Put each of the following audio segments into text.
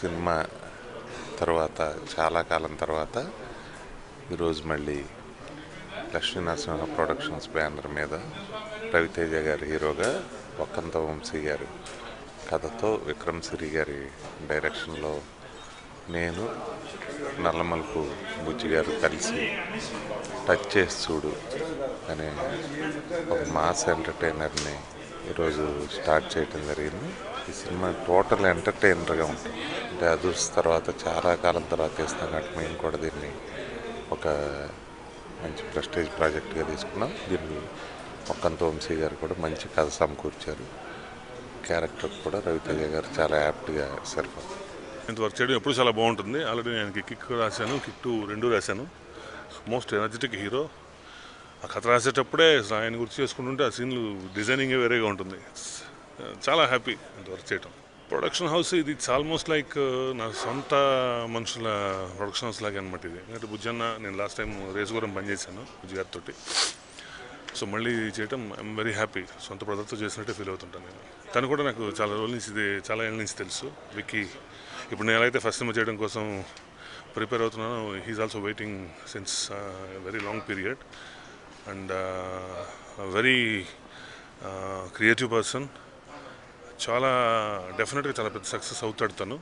cinema తర్వాత చాలా కాలం తర్వాత ఈరోజు మళ్ళీ లక్ష్మీ నరసింహ ప్రొడక్షన్స్ బ్యానర్ మీద రవితేజ గారి హీరోగా ఒక్కంత వంశీ గారు కథతో విక్రమ్ సిరి గారి డైరెక్షన్లో నేను నల్లమలుపు బుజ్జి గారు కలిసి టచ్ చేసి చూడు అనే ఒక మాస్ ఎంటర్టైనర్ని ఈరోజు స్టార్ట్ చేయడం జరిగింది ఈ సినిమా టోటల్ ఎంటర్టైనర్గా ఉంటుంది అంటే అదర్స్ తర్వాత చాలా కాలం తర్వాత తీస్తాం కాబట్టి మేము కూడా దీన్ని ఒక మంచి ప్రెస్టేజ్ ప్రాజెక్ట్గా తీసుకున్నాం దీన్ని ఒక్కంత వంశీ గారు కూడా మంచి కథ సమకూర్చారు క్యారెక్టర్ కూడా రవితేజ గారు చాలా యాప్ట్గా సరిపోతుంది ఇంత వర్క్ చేయడం ఎప్పుడు చాలా బాగుంటుంది ఆల్రెడీ నేను కిక్ రాశాను కిక్ టూ రెండు రాశాను మోస్ట్ ఎనర్జెటిక్ హీరో ఆ కథ రాసేటప్పుడే అసలు ఆయన గుర్తు చేసుకుంటుంటే ఆ సీన్లు డిజైనింగే వేరేగా ఉంటుంది చాలా హ్యాపీ ఇంత వర్క్ చేయటం ప్రొడక్షన్ హౌస్ ఇది ఇట్స్ ఆల్మోస్ట్ లైక్ నా సొంత మనుషుల ప్రొడక్షన్ హౌస్ లాగే అనమాట ఇది ఎందుకంటే బుజ్జన్న నేను లాస్ట్ టైం రేసుగురం పనిచేశాను బుజ్జి గారితో సో మళ్ళీ చేయటం ఐఎమ్ వెరీ హ్యాపీ సొంత బ్రదర్తో చేసినట్టే ఫీల్ అవుతుంటాను నేను తను కూడా నాకు చాలా రోజుల నుంచి ఇది చాలా ఏళ్ళ నుంచి తెలుసు విక్కీ ఇప్పుడు నేను ఎలాగైతే ఫస్ట్ సినిమా చేయడం కోసం ప్రిపేర్ అవుతున్నాను he is also waiting since very long period and very creative person చాలా డెఫినెట్గా చాలా పెద్ద సక్సెస్ అవుతాడు తను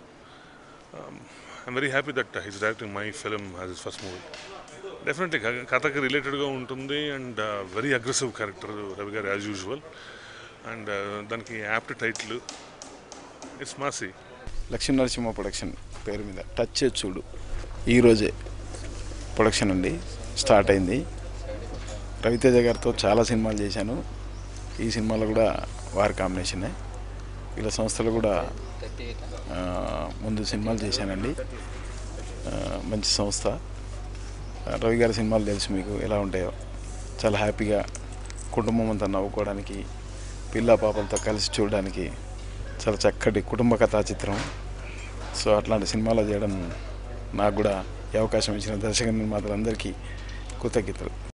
I'm very happy that he's directing my film as his first movie definitely కథకి రిలేటెడ్గా ఉంటుంది and very aggressive character Ravi garu as usual and దానికి apt title it's massy Lakshmi Narasimha production పేరు మీద టచ్ చేసి చూడు ఈరోజే ప్రొడక్షన్ అండి స్టార్ట్ అయింది రవితేజ గారితో చాలా సినిమాలు చేశాను ఈ సినిమాలో కూడా వారి కాంబినేషనే వీళ్ళ సంస్థలో కూడా ఆ, ముందు సినిమాలు చేశానండి ఆ, మంచి సంస్థ ఆ, రవి గారి సినిమాలు తెలుసు మీకు ఎలా ఉంటాయో చాలా హ్యాపీగా కుటుంబం అంతా నవ్వుకోవడానికి పిల్ల పాపలతో కలిసి చూడడానికి చాలా చక్కటి కుటుంబ కథా చిత్రం సో అట్లాంటి సినిమాలు చేయడం నాకు కూడా ఈ అవకాశం ఇచ్చిన దర్శక నిర్మాతలందరికీ కృతజ్ఞతలు